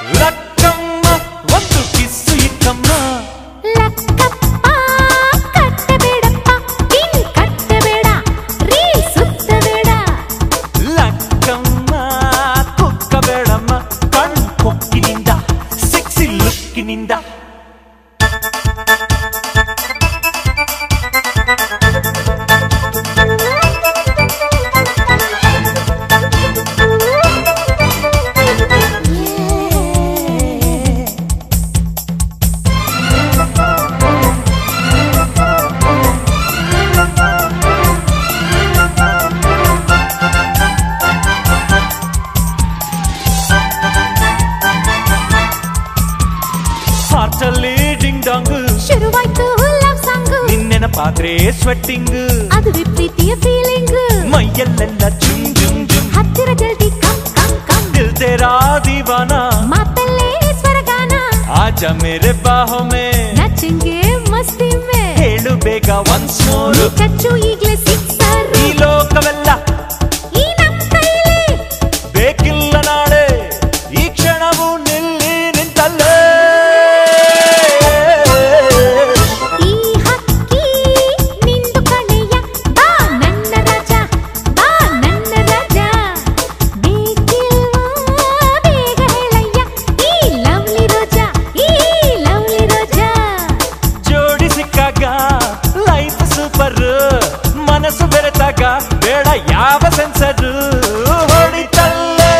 ಲಕ್ಕಮ್ಮ ಒಂದು ಕಿಸ್ಸು ಇಕ್ಕಮ್ಮ ಲಕ್ಕಪ್ಪ ಕಟ್ಟಬೇಡಪ್ಪ ಪಿನ್ ಕಟ್ಟಬೇಡ ರೀಲ್ ಸುತ್ತಬೇಡ ಲಕ್ಕಮ್ಮ ಕುಕ್ಕಬೇಡಮ್ಮ ಕಣ್ ಕೊಕ್ಕಿನಿಂದ ಸೆಕ್ಸಿ ಲುಕ್ಕಿನಿಂದ ಹಾರ್ಟಲ್ಲಿ ಡಿಂಗ್ ಡಾಂಗ್ ಶುರುವಾಯ್ತು ಲವ್ ಸಾಂಗ್ ನಿನ್ನೆನಪಾದ್ರೆ ಸ್ವೆಟ್ಟಿಂಗ್ ಅದುವೇ ಪ್ರೀತಿಯ ಫೀಲಿಂಗ್ ಮೈಯಲ್ಲೆಲ್ಲ ಜುಮ್ ಜುಮ್ ಜುಮ್ ಹತ್ತಿರ ಜಲ್ದಿ ಕಮ್ ಕಮ್ ಕಮ್ ದಿಲ್ ತೇರಾ ದೀವಾನಾ ಮಾತಲ್ಲೇ ಸ್ವರಗಾನ ಆಜ ಮೇರೆ ಬಾಹೋ ಮೇ ನಚ್ಚಂಗೆ ಮಸ್ತಿ ಮೇ ಹೇಳು ಬೇಗ ಒನ್ಸ್ ಮೋರ್ ನೀ ಕಚ್ಚು ಈಗ್ಲೇ ಸಿಕ್ಸರ್ ಈ ಲೋಕವೆಲ್ಲ ಈ ನಮ್ ಕೈಲಿ ಬೇಕಿಲ್ಲ ನಾಳೆ ಈ ಕ್ಷಣವು ನಿಲ್ಲಿ ನಿಂತಲ್ಲೇ ಈ ಹಕ್ಕಿ ನಿಂದು ಕಣೆಯ ಬಾ ನನ್ನ ರಾಜ ಬಾ ನನ್ನ ರಾಜ ಬೇಕಿಲ್ವಾ ಬೇಗ ಹೇಳಯ್ಯ ಈ ಲವ್ಲಿ ರೋಜಾ ಈ ಲವ್ಲಿ ರೋಜಾ ಜೋಡಿ ಸಿಕ್ಕಾಗ ಲೈಫ್ ಸೂಪರ್ ಮನಸ್ಸು ಬೆರೆತಾಗ ಬೇಡ ಯಾವ ಸೆನ್ಸರ್ ಹೊಡಿತಲ್ಲೇ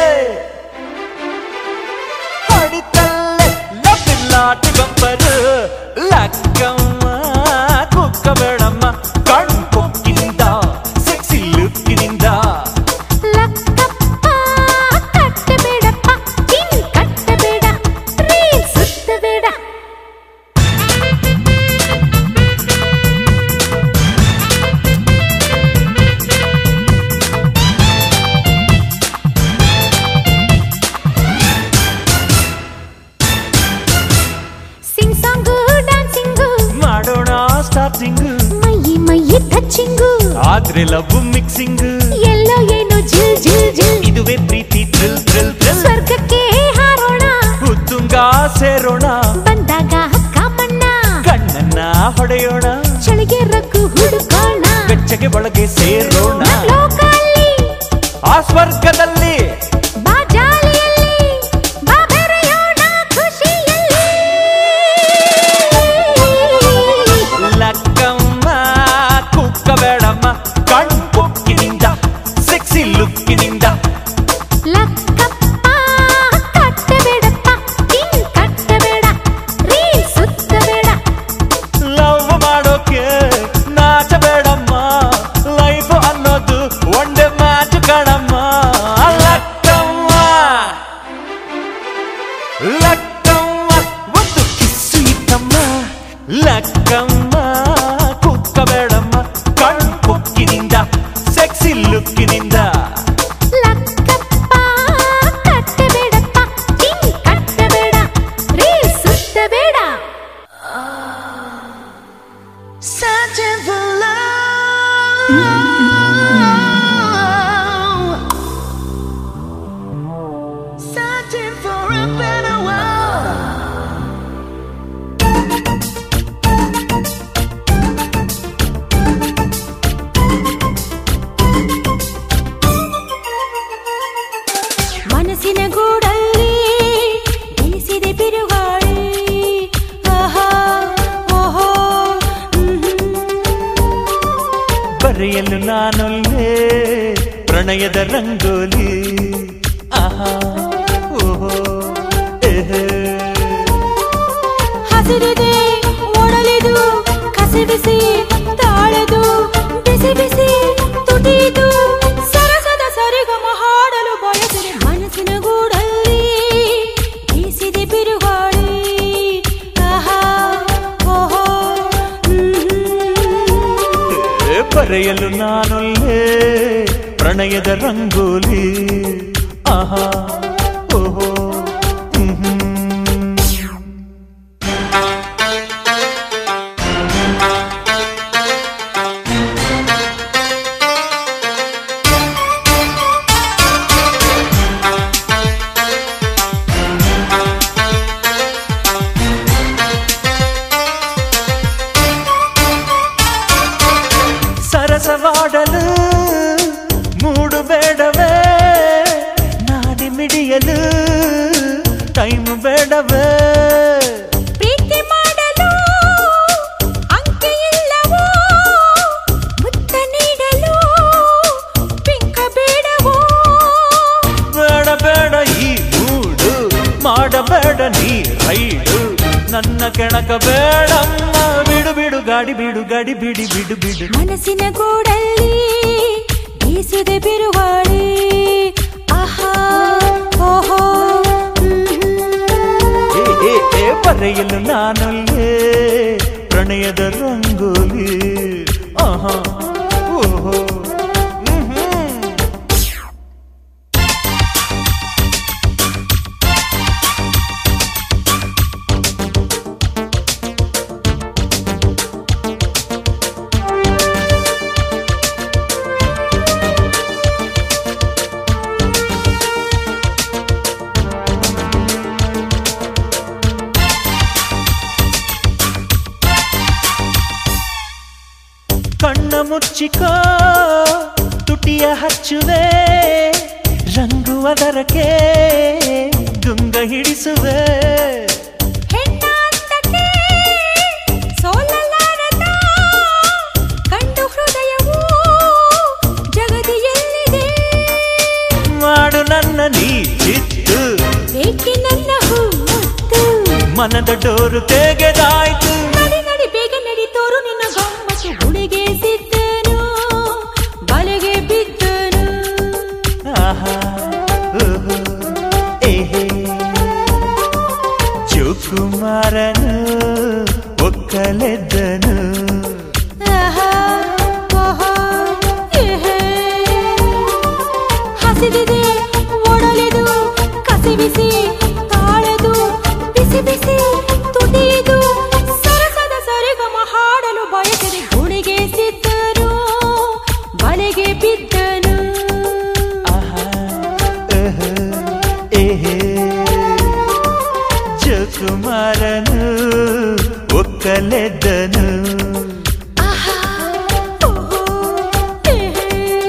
ಹೊಡಿತಲ್ಲೇ ಲವ್ ಬಂಪರ್ ಲಕ್ಕಮ್ಮ ಕುಕ್ಕ ಬೇಡಮ್ಮ ಕಣ್ ಕೊಕ್ಕಿನಿಂದ ಸೆಕ್ಸಿ ಲುಕ್ಕಿನಿಂದ ಲಕ್ಕಪ್ಪ ಕಟ್ಟಬೇಡಪ್ಪ ಪಿನ್ ಕಟ್ಟಬೇಡ ರೀಲ್ ಸುತ್ತಬೇಡ ಸಿಂಗ್ ಸಾಂಗು ಡ್ಯಾನ್ಸಿಂಗು ಮಾಡೋಣ ಸ್ಟಾರ್ಟಿಂಗ್ ಮೈ ಮೈ ಟಚಿಂಗು ಆದ್ರೆ ಲವ್ ಮಿಕ್ಸಿಂಗ್ ಎಲ್ಲೋ ಏನೋ ಜಿಲ್ ಜಿಲ್ ಜಿಲ್ ಇದುವೇ ಪ್ರೀತಿ ಥ್ರಿಲ್ ಥ್ರಿಲ್ ಥ್ರಿಲ್ ಸ್ವರ್ಗಕ್ಕೆ ಹಾರೋಣ ಉತ್ತುಂಗ ಸೇರೋಣ ಬಂದಾಗ ಕಾಮಣ್ಣ ಕಣ್ಣನ್ನ ಹೊಡೆಯೋಣ ಚಳಿಗೆ ರಗ್ಗು ಹುಡುಕೋಣ ಬೆಚ್ಚಗೆ ಒಳಗೆ ಸೇರೋಣ ನಮ್ ಲೋಕಲ್ಲಿ ಆ ಸ್ವರ್ಗದಲ್ಲಿ ಬಾ ಜಾಲಿಯಲ್ಲಿ ಬಾ ಬೆರೆಯೋಣ ಖುಷಿಯಲ್ಲಿ ಲಕ್ಕಮ್ಮ ಕುಕ್ಕ ಬೇಡಮ್ಮ ಕಣ್ ಕೊಕ್ಕಿನಿಂದ ಸೆಕ್ಸಿ ಲುಕ್ಕಿನಿಂದ ಲಕ್ಕಪ್ಪ ಕಟ್ಟಬೇಡಪ್ಪ ಪಿನ್ ಕಟ್ಟಬೇಡ ರೀಲ್ ಸುತ್ತಬೇಡ ಲವ್ ಮಾಡೋಕೆ ನಾಚಬೇಡಮ್ಮ ಲೈಫ್ ಅನ್ನೋದು ಒಂದೇ ಮ್ಯಾಚ್ ಕಣಮ್ಮ ಲಕ್ಕಮ್ಮ ಲಕ್ಕಮ್ಮ ಒಂದು ಕಿಸ್ಸು ಇತ್ತಮ್ಮ ಲಕ್ಕಮ್ಮ ಕುಕ್ಕ ಬೇಡಮ್ಮ ಕಣ್ ಕೊಕ್ಕಿನಿಂದ ಸೆಕ್ಸಿ ಲುಕ್ಕಿನಿಂದ ಲಕ್ಕಪ್ಪ ಕಟ್ಟಬೇಡಪ್ಪ ಪಿನ್ ಕಟ್ಟಬೇಡ ರೀಲ್ ಸುತ್ತಬೇಡ Searching for love. Searching for a better world. ಮನಸ್ಸಿನ ಗೂಡಲ್ಲಿ ಬೀಸಿದೆ ಬಿರುಗಾಳಿ ಆಹಾ ಓಹೋ ಬರೆಯಲು ನಾನೊಲ್ಲೇ ಪ್ರಣಯದ ರಂಗೋಲಿ ಆಹಾ ಓಹೋ ಏಹೇ. ಹಸಿರಿದೆ ಒಡಲಿದು ಕಸಿಬಿಸಿ ತಾಳದು ಬಿಸಿ ಬಿಸಿ ತುಟಿದು ಸರಸದ ಸರಿಗಮ ಹಾಡಲು ಬಯಸಿದೆ ಮನಸ್ಸಿನ ಗೂಡಲ್ಲಿ ಬೀಸಿದೆ ಬಿರುಗಾಳಿ ಆಹಾ ಓಹೋ ಏ, ಬರೆಯಲು ನಾನೊಲ್ಲೇ ಪ್ರಣಯದ ರಂಗೋಲಿ ಆಹಾ ಓಹೋ ಹ್ಮ್ ಹ್ಮ್. ಟೈಮ್ ಬೇಡವೇ ಪ್ರೀತಿ ಮಾಡಲು ಅಂಕೆ ಇಲ್ಲವೋ ಮುತ್ತ ನೀಡಲು ಪಿಂಕ ಬೇಡವೋ ಬೇಡ ಬೇಡ ಈ ಮೂಡು ಮಾಡಬೇಡ ನೀ ರೈಡು ನನ್ನ ಕೆಣಕ ಬೇಡಮ್ಮ ಬಿಡು ಬಿಡು ಗಾಡಿ ಬಿಡು ಗಾಡಿ ಬಿಡಿ ಬಿಡು ಬಿಡು ಮನಸ್ಸಿನ ಗೂಡಲ್ಲಿ ಬೀಸುದೆ ಬಿರುವಾಳಿ ಆಹಾ ಓಹೋ ಏ ಏ ಏ ಬರೆಯಲು ನಾನಲ್ಲೇ ಪ್ರಣಯದ ರಂಗೋಲಿ ಆಹಾ ಓಹೋ ಮ್ಹ್ಮ್. ಕಣ್ಣ ಮುಚ್ಚಿಕೋ ತುಟಿಯ ಹಚ್ಚುವೆ ರಂಗು ಅದರಕ್ಕೆ ಗುಂಗ ಹಿಡಿಸುವೆ ಹೆಣ್ಣಾಂತಕ್ಕೆ ಸೋಲಲಾರದ ಕಂಡು ಹೃದಯವು ಜಗದಿ ಎಲ್ಲಿದೆ ಮಾಡು ನನ್ನ ನೀ ಚಿತ್ತು ಬೇಕೆ ನನ್ನ ಹೂ ಮುತ್ತು ಮನದ ಡೋರು ತೆಗೆದಾಯ್ತು ನಡಿ ನಡಿ ಬೇಗ ನಡಿ ತೋರು ನಿನ್ನ ಗಮ್ಮತ್ತು ಹುಡುಗೆ ಸಿದ್ದನು ಬಲೆಗೆ ಬಿದ್ದನು ಆಹಾ ಓಹೋ ಏಹೇ ಜೋಕುಮಾರನು ಒಕ್ಕಲೆದ್ದನು ಆಹಾ, ಓಹೋ, ಏಹೇ. ಹಸಿದಿದೆ ಒಡಲಿದು ಕಸಿಬಿಸಿ ತಾಳದು ಬಿಸಿ ಬಿಸಿ ತುಟಿದು ಸರಸದ ಸರಿಗಮ ಹಾಡಲು ಬಯಸಿದೆ ಗುಣಿಗೆ ಸಿದ್ದರು ಬಲೆಗೆ ಬಿದ್ದನು ಆಹಾ ಓಹೋ ಏಹೇ ಜೋಕುಮಾರನು ಒಕ್ಕಲೆದ್ದನು ಆಹಾ, ಓಹೋ, ಏಹೇ.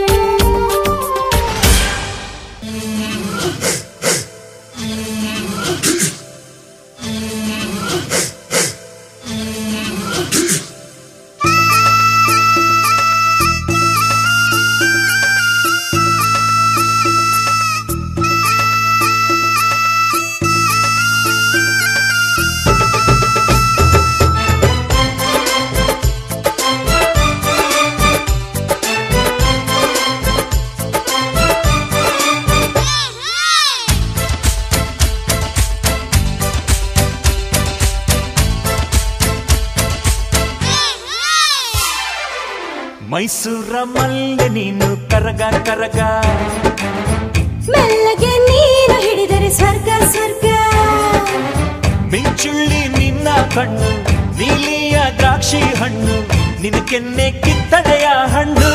ಮೈಸೂರ ಮಲ್ಲೆ ನೀನು ಕರಗ ಕರಗ ಮೆಲ್ಲಗೆ ನೀನು ಹಿಡಿದರೆ ಸ್ವರ್ಗ ಸ್ವರ್ಗ ಮಿಂಚುಳ್ಳಿ ನಿನ್ನ ಕಣ್ಣು ನೀಲಿಯ ದ್ರಾಕ್ಷಿ ಹಣ್ಣು ನಿನ್ನ ಕೆನ್ನೆ ಕಿತ್ತಳೆಯ ಹಣ್ಣು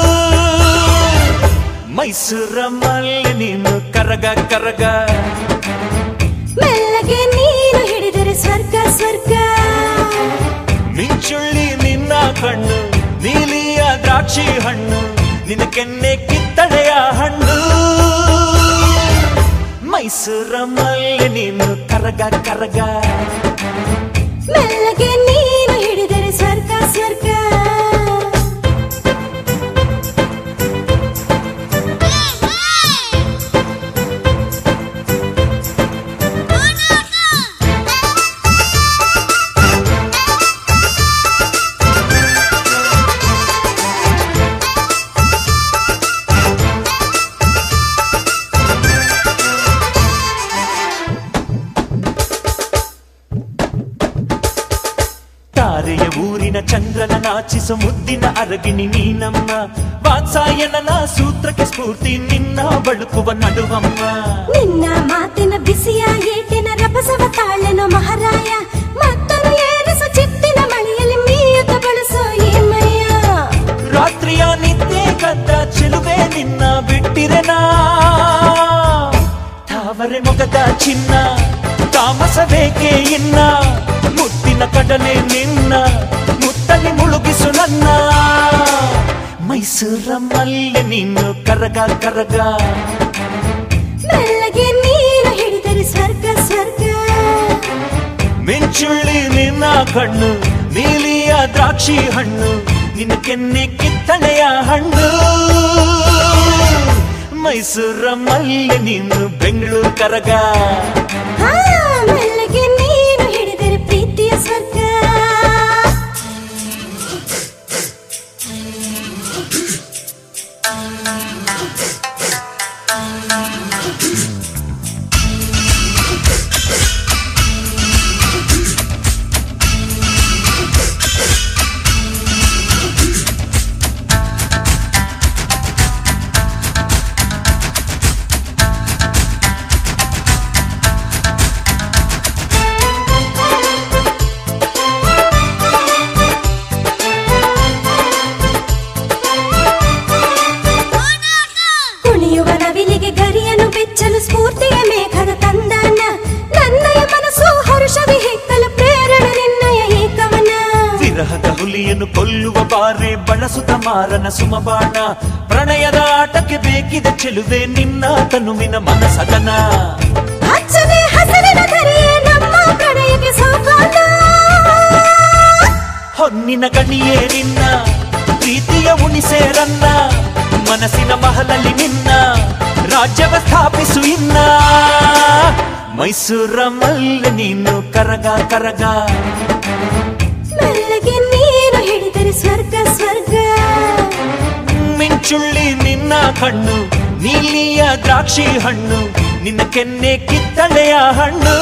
ಮೈಸೂರ ಮಲ್ಲೆ ನೀನು ಕರಗ ಕರಗ ಮೆಲ್ಲಗೆ ನೀನು ಹಿಡಿದರೆ ಸ್ವರ್ಗ ಸ್ವರ್ಗ ಮಿಂಚುಳ್ಳಿ ನಿನ್ನ ಕಣ್ಣು ನೀಲಿಯ ದ್ರಾಕ್ಷಿ ಹಣ್ಣು ನಿನ್ನ ಕೆನ್ನೆ ಕಿತ್ತಳೆಯ ಹಣ್ಣು ಮೈಸೂರ ಮಲ್ಲೆ ನೀನು ಕರಗ ಕರಗ ಮೆಲ್ಲಗೆ ನೀನು ಹಿಡಿದರೆ ಸ್ವರ್ಗ ಸ್ವರ್ಗ ತಾರೆಯ ಊರಿನ ಚಂದ್ರನ ನಾಚಿಸು ಮುದ್ದಿನ ಅರಗಿಣಿ ನೀನಮ್ಮ ವಾತ್ಸಾಯನನ ಸೂತ್ರಕ್ಕೆ ಸ್ಫೂರ್ತಿ ನಿನ್ನ ಬಳುಕುವ ನಡುವಮ್ಮ ನಿನ್ನ ಮಾತಿನ ಬಿಸಿಯ ಏಟಿನ ರಭಸವ ತಾಳೆನ ಮಹಾರಾಯ ಮತ್ತನು ಏರಿಸು ಚಿತ್ತಿನ ಮಳೆಯಲ್ಲಿ ಮೀಯುತ್ತ ಬಳಸೋ ಏಮಯ್ಯ ರಾತ್ರಿಯ ನಿದ್ದೆ ಕದ್ದ ಚೆಲುವೆ ನಿನ್ನ ಬಿಟ್ಟಿರೆನಾ ತಾವರೆ ಮೊಗದ ಚಿನ್ನ ತಾಮಸ ಬೇಕೆ ಇನ್ನ ಮುತ್ತಿನ ಕಡಲೆ ನಿನ್ನ ಮುತ್ತಲಿ ಮುಳುಗಿಸು ನನ್ನ ಮೈಸೂರ ಮಲ್ಲೆ ನೀನು ಕರಗ ಕರಗ ಮೆಲ್ಲಗೆ ನೀನು ಕಣ್ಣು ನೀಲಿಯ ದ್ರಾಕ್ಷಿ ಹಣ್ಣು ನಿನ್ನ ಕೆನ್ನೆ ಕಿತ್ತಳೆಯ ಹಣ್ಣು ಮೈಸೂರ ಮಲ್ಲೆ ನೀನು ಬೆಂಗಳೂರು ಕರಗ ಹಾ, ಮೆಲ್ಲಗೆ ನೀನು ಹಿಡಿದರೆ ಪ್ರೀತಿಯ ಸ್ವರ್ಗ ಕುಣಿಯುವ ನವಿಲಿಗೆ ಗರಿಯನ್ನು ಬೆಚ್ಚಲು ಸ್ಫೂರ್ತಿಯ ಮೇಘದ ತಂದಾನ ನನ್ನಯ ಮನಸ್ಸು ಹರುಷವಿ ಹೆಕ್ಕಲು ಪ್ರೇರಣ ನಿನ್ನಯ ಏಕವನ ವಿರಹದ ಹುಲಿಯನ್ನು ಕೊಲ್ಲುವ ಬಾರೆ ಬಳಸುತ್ತ ಮಾರನ ಸುಮಬಾಣ ಪ್ರಣಯದ ಆಟಕ್ಕೆ ಬೇಕಿದೆ ಚೆಲುವೆ ನಿನ್ನ ತನುವಿನ ಮನಸದನ ಹಚ್ಚನೆ ಹಸಿರಿನ ಧರೆಯೇ ನಮ್ಮ ಪ್ರಣಯಕ್ಕೆ ಸೋಪಾನ ಹೊನ್ನಿನ ಗಣಿಯೇ ನಿನ್ನ ಪ್ರೀತಿಯ ಉಣಿಸೇರನ್ನ ಮನಸ್ಸಿನ ಮಹಲಲ್ಲಿ ನಿನ್ನ ರಾಜ್ಯವ ಸ್ಥಾಪಿಸು ಇನ್ನ ಮೈಸೂರ ಮಲ್ಲೆ ನೀನು ಕರಗ ಕರಗ ಮೆಲ್ಲಗೆ ನೀನು ಹಿಡಿದರೆ ಸ್ವರ್ಗ ಸ್ವರ್ಗ ಮಿಂಚುಳ್ಳಿ ನಿನ್ನ ಕಣ್ಣು ನೀಲಿಯ ದ್ರಾಕ್ಷಿ ಹಣ್ಣು ನಿನ್ನ ಕೆನ್ನೆ ಕಿತ್ತಳೆಯ ಹಣ್ಣು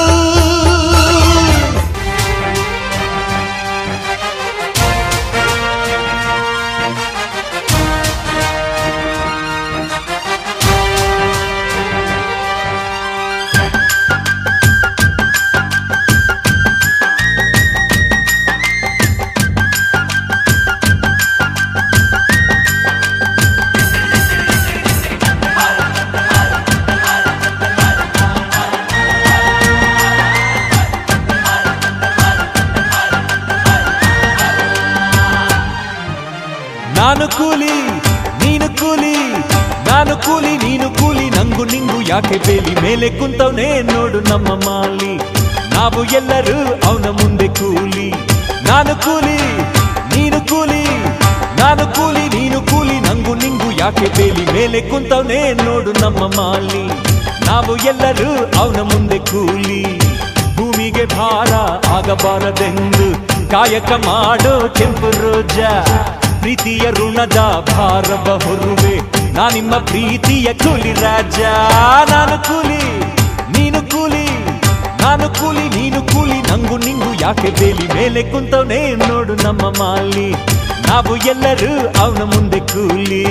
ನಾನು ಕೂಲಿ ನೀನು ಕೂಲಿ ನಾನು ಕೂಲಿ ನೀನು ಕೂಲಿ ನಂಗು ನಿಂಗು ಯಾಕೆ ಬೇಲಿ ಮೇಲೆ ಕುಂತವನೇ ನೋಡು ನಮ್ಮ ಮಾಲಿ ನಾವು ಎಲ್ಲರೂ ಅವನ ಮುಂದೆ ಕೂಲಿ ನಾನು ಕೂಲಿ ನೀನು ಕೂಲಿ ನಾನು ಕೂಲಿ ನೀನು ಕೂಲಿ ನಂಗು ನಿಂಗು ಯಾಕೆ ಬೇಲಿ ಮೇಲೆ ಕುಂತವನೇ ನೋಡು ನಮ್ಮ ಮಾಲಿ ನಾವು ಎಲ್ಲರೂ ಅವನ ಮುಂದೆ ಕೂಲಿ ಭೂಮಿಗೆ ಭಾರ ಆಗಬಾರದೆಂದು ಕಾಯಕ ಮಾಡೋ ಕೆಂಪು ರೋಜ ಪ್ರೀತಿಯ ಋಣದ ಭಾರವ ಹೊರುವೆ ನಾ ನಿಮ್ಮ ಪ್ರೀತಿಯ ಕೂಲಿ ರಾಜ ನಾನು ಕೂಲಿ ನೀನು ಕೂಲಿ ನಾನು ಕೂಲಿ ನೀನು ಕೂಲಿ ನಂಗು ನಿಂಗು ಯಾಕೆ ಬೇಲಿ ಮೇಲೆ ಕುಂತವನೇ ನೋಡು ನಮ್ಮ ಮಾಲಿ ನಾವು ಎಲ್ಲರೂ ಅವನ ಮುಂದೆ ಕೂಲಿ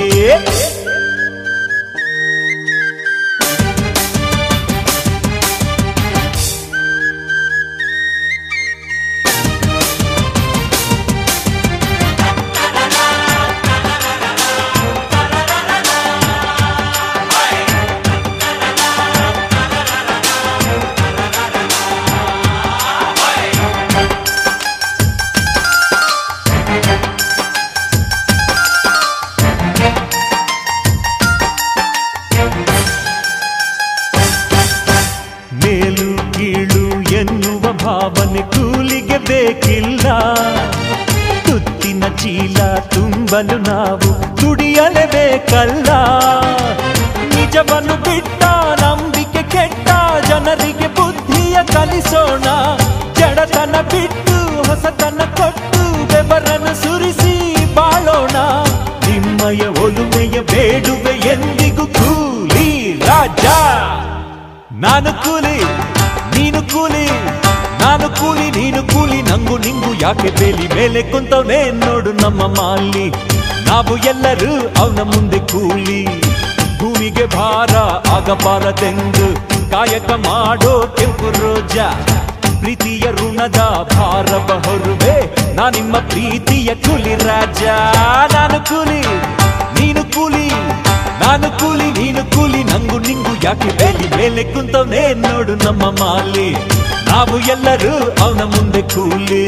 ಮೇಲು ಕೀಳು ಎನ್ನುವ ಭಾವನೆ ಕೂಲಿಗೆ ಬೇಕಿಲ್ಲ ತುತ್ತಿನ ಚೀಲ ತುಂಬಲು ನಾವು ದುಡಿಯಲೇಬೇಕಲ್ಲ ನಿಜವನ್ನು ಬಿಟ್ಟ ನಂಬಿಕೆ ಕೆಟ್ಟ ಜನರಿಗೆ ಬುದ್ಧಿಯ ಕಲಿಸೋಣ ಜಡತನ ಬಿಟ್ಟು ಹೊಸತನ ಕೊಟ್ಟು ಬೆವರನ್ನು ಸುರಿಸಿ ಬಾಳೋಣ ನಿಮ್ಮಯ ಒಲುಮೆಯ ಬೇಡುವೆ ಎಂದಿಗೂ ಕೂಲಿ ರಾಜ ನಾನು ಕೂಲಿ ನೀನು ಕೂಲಿ ನಾನು ಕೂಲಿ ನೀನು ಕೂಲಿ ನಂಗು ನಿಂಗು ಯಾಕೆ ಬೇಲಿ ಮೇಲೆ ಕುಂತವನೇ ನೋಡು ನಮ್ಮ ಮಾಲಿ ನಾವು ಎಲ್ಲರೂ ಅವನ ಮುಂದೆ ಕೂಲಿ ಭೂಮಿಗೆ ಭಾರ ಆಗಬಾರದೆಂದು ಕಾಯಕ ಮಾಡೋ ಕೆಂಪು ರೋಜ ಪ್ರೀತಿಯ ಋಣದ ಭಾರವ ಹೊರುವೆ ನಾ ನಿಮ್ಮ ಪ್ರೀತಿಯ ಕೂಲಿ ರಾಜ ನಾನು ಕೂಲಿ ನೀನು ಕೂಲಿ ನಾನು ಕೂಲಿ ನೀನು ಕೂಲಿ ನಂಗು ನಿಂಗು ಯಾಕೆ ಬೇಲಿ ಮೇಲೆ ಕುಂತವನೇ ನೋಡು ನಮ್ಮ ಮಾಲಿ ನಾವು ಎಲ್ಲರೂ ಅವನ ಮುಂದೆ ಕೂಲಿ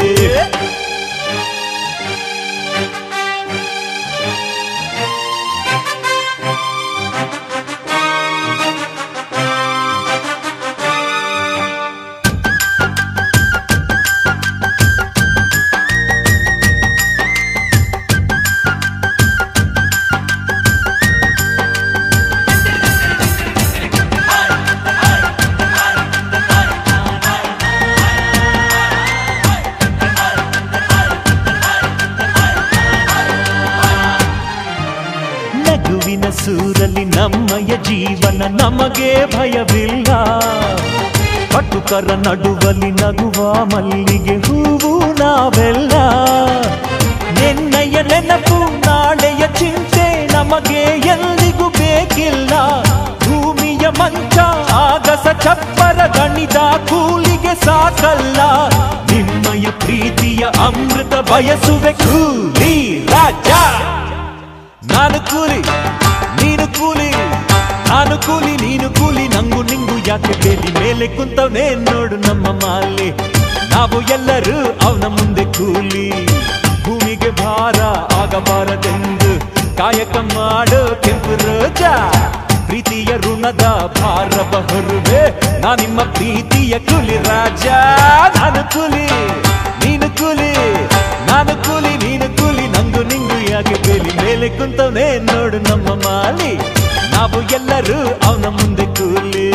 ನಮ್ಮಯ ಜೀವನ ನಮಗೆ ಭಯವಿಲ್ಲ ಕಟುಕರ ನಡುವಲಿ ನಗುವ ಮಲ್ಲಿಗೆ ಹೂವು ನಾವೆಲ್ಲ ನಿನ್ನಯ ನೆನಪು ನಾಳೆಯ ಚಿಂತೆ ನಮಗೆ ಎಲ್ಲಿಗೂ ಬೇಕಿಲ್ಲ ಭೂಮಿಯ ಮಂಚ ಆಗಸ ಚಪ್ಪರ ಗಣಿದ ಕೂಲಿಗೆ ಸಾಕಲ್ಲ ನಿಮ್ಮಯ ಪ್ರೀತಿಯ ಅಮೃತ ಬಯಸುವೆ ಕೂಲಿ ರಾಜ ನಾನು ಕೂಲಿ ನೀನು ಕೂಲಿ ನಾನು ಕೂಲಿ ನೀನು ಕೂಲಿ ನಂಗು ನಿಂಗು ಯಾಕೆ ಬೇಲಿ ಮೇಲೆ ಕುಂತವನೇ ನೋಡು ನಮ್ಮ ಮಾಲಿ ನಾವು ಎಲ್ಲರೂ ಅವನ ಮುಂದೆ ಕೂಲಿ ಭೂಮಿಗೆ ಭಾರ ಆಗಬಾರದೆಂದು ಕಾಯಕ ಮಾಡು ಕೆಂಪು ರೋಜ ಪ್ರೀತಿಯ ಋಣದ ಭಾರ ಬಹರುವೆ ನಾ ನಿಮ್ಮ ಪ್ರೀತಿಯ ಕೂಲಿ ರಾಜ ನಾನು ಕೂಲಿ ನೀನು ಕೂಲಿ ನಾನು ಕೂಲಿ ನೀನು ಕೂಲಿ ನಂಗು ನಿಂಗು ಯಾಕೆ ಬೇಲಿ ಮೇಲೆ ಕುಂತವನೇ ನೋಡು ನಮ್ಮ ಮಾಲಿ ನಾವು ಎಲ್ಲರೂ ಅವನ ಮುಂದೆ ಕೂಲಿ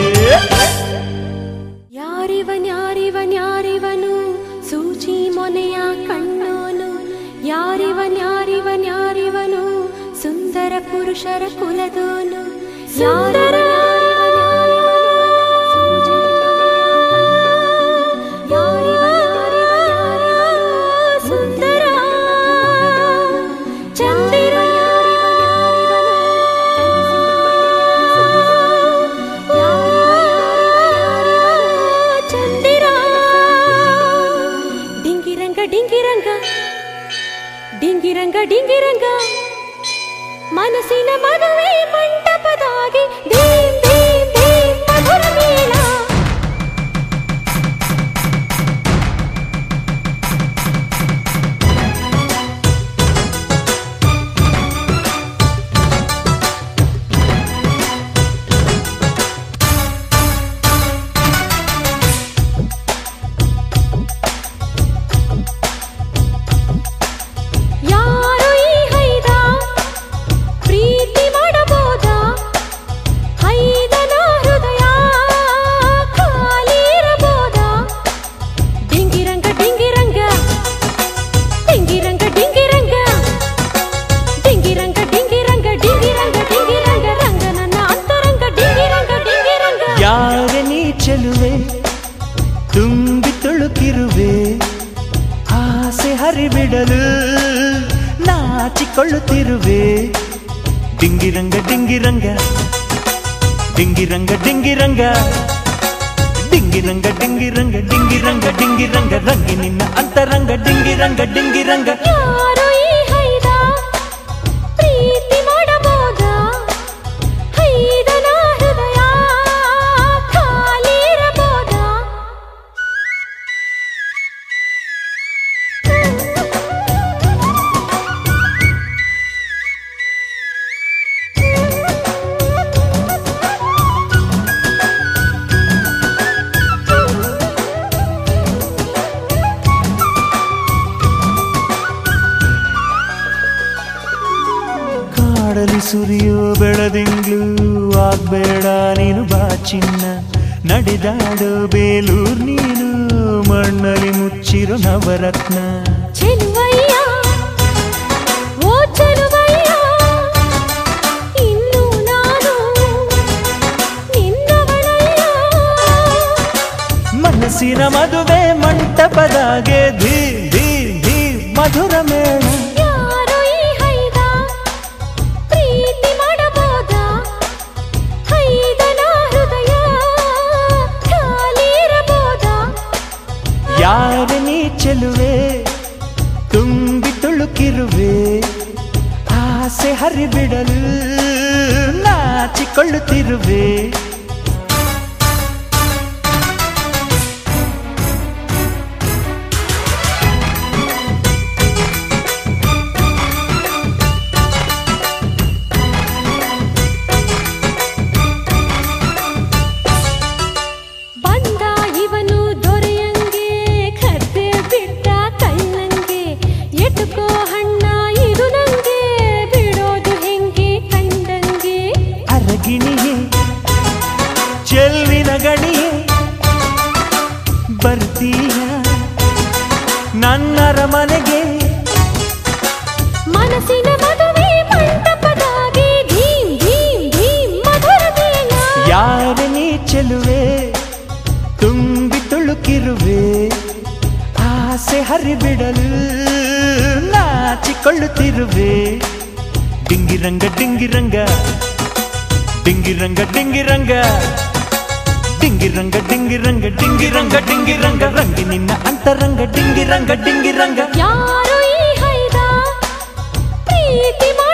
ಯಾರಿವನ್ ಯಾರಿವನ್ ಯಾರಿವನು ಸೂಚಿ ಮೊನೆಯ ಕಣ್ಣೋನು ಯಾರಿವನ್ ಯಾರಿವನ್ ಯಾರಿವನು ಸುಂದರ ಪುರುಷರ ಕುಲದೋನು ಸುಂದರ ಸುಂದರ ಚಂದಿರ ಚಂದಿರ ಡಿಂಗಿರಂಗ ಡಿಂಗಿರಂಗ ಡಿಂಗಿರಂಗ ಡಿಂಗಿರಂಗ ಮನಸ್ಸಿನ ಮದುವೆ ಮಂಟಪದಾಗಿ ಧೀಮ್ ಧೀಮ್ ಧೀಮ್ ಮಧುರ ಮೇಳ ಯಾರು ಈ ಹೈದ ಪ್ರೀತಿ ಮಾಡಬಹುದಾ ಹೈದನ ಹೃದಯ ಖಾಲಿ ಇರಬಹುದಾ ಡಿಂಗಿರಂಗ ಡಿಂಗಿರಂಗ ಡಿಂಗಿರಂಗ ಡಿಂಗಿರಂಗ ಡಿಂಗಿರಂಗ ಡಿಂಗಿರಂಗ ಡಿಂಗಿರಂಗ ಡಿಂಗಿರಂಗ ರಂಗ ನನ್ನ ಅಂತರಂಗ ಡಿಂಗಿರಂಗ ಡಿಂಗಿರಂಗ ಯಾರೆ ನೀ ಚೆಲುವೆ ತುಂಬಿ ತುಳುಕಿರುವೆ ಆಸೆ ಹರಿಬಿಡಲು ನಾಚಿಕೊಳ್ಳುತ್ತಿರುವೆ ಡಿಂಗಿರಂಗ ಡಿಂಗಿರಂಗ ಡಿಂಗಿರಂಗ ಡಿಂಗಿರಂಗ ಡಿಂಗಿರಂಗ ಡಿಂಗಿರಂಗ ಡಿಂಗಿರಂಗ ಡಿಂಗಿರಂಗ ರಂಗಿ ನಿನ್ನ ಅಂತರಂಗ ಡಿಂಗಿರಂಗ ಡಿಂಗಿರಂಗ ಯಾರು ಈ ಹೈದ ಪ್ರೀತಿ ಮಾಡಬಹುದಾ ಹೈದನ ಹೃದಯ ಖಾಲಿ ಇರಬಹುದಾ ಕಾಡಲಿ ಸುರಿಯೋ ಬೆಳದಿಂಗ್ಳು ಆಗ್ಬೇಡ ನೀನು ಬಾ ಚಿನ್ನ ನಡೆದಾಡೋ ಬೇಲೂರ್ ನೀನು ಮಣ್ಣಲ್ಲಿ ಮುಚ್ಚಿರೋ ನವರತ್ನ ಚೆಲುವಯ್ಯ ಓ ಚೆಲುವಯ್ಯ ಇನ್ನು ನಾನು ನಿನ್ನವಳಯ್ಯ ಮನಸ್ಸಿನ ಮದುವೆ ಮಂಟಪದಾಗೆ ಧೀ ಧೀ ಧೀ ಮಧುರ ಮೇಳ ಯಾರು ಈ ಹೈದ ಪ್ರೀತಿ ಮಾಡಬಹುದಾ ಹೈದನ ಹೃದಯ ಖಾಲಿ ಇರಬಹುದಾ ಯಾರ ನೀ ಚೆಲುವೆ ತುಂಬಿ ತುಳುಕಿರುವೆ ಆಸೆ ಹರಿಬಿಡಲು ನಾಚಿಕೊಳ್ಳುತ್ತಿರುವೆ ಬಂದ ಇವನು ದೊರೆಯಂಗೆ ಕದ್ದೆ ಬಿಟ್ಟ ಕಳ್ಳಂಗೆ ಎಟುಕೋ ಹಣ್ಣ ಇದು ನಂಗೆ ಬಿಡೋದು ಹೆಂಗೆ ಕಂಡಂಗೆ ಅರಗಿಣಿಯೇ ಚೆಲ್ವಿನ ಗಣಿಯೇ ಬರ್ತೀಯ ನನ್ನರ ಮನೆಗೆ ಮನಸ್ಸಿನ ಮದುವೆ ಮಂಟಪದಾಗೆ ಧೀಮ್ ಧೀಮ್ ಧೀಮ್ ಕಾಯುತ್ತಿರುವೆ ಆಸೆ ಹರಿಬಿಡಲು ನಾಚಿಕೊಳ್ಳುತ್ತಿರುವೆ ಡಿಂಗಿರಂಗ ಡಿಂಗಿರಂಗ ಡಿಂಗಿರಂಗ ಡಿಂಗಿರಂಗ ಡಿಂಗಿರಂಗ ಡಿಂಗಿರಂಗ ಡಿಂಗಿರಂಗ ಡಿಂಗಿರಂಗ ರಂಗಿ ನಿನ್ನ ಅಂತರಂಗ ಡಿಂಗಿರಂಗ ಡಿಂಗಿರಂಗ ಯಾರು ಈ ಹೈದ ಪ್ರೀತಿ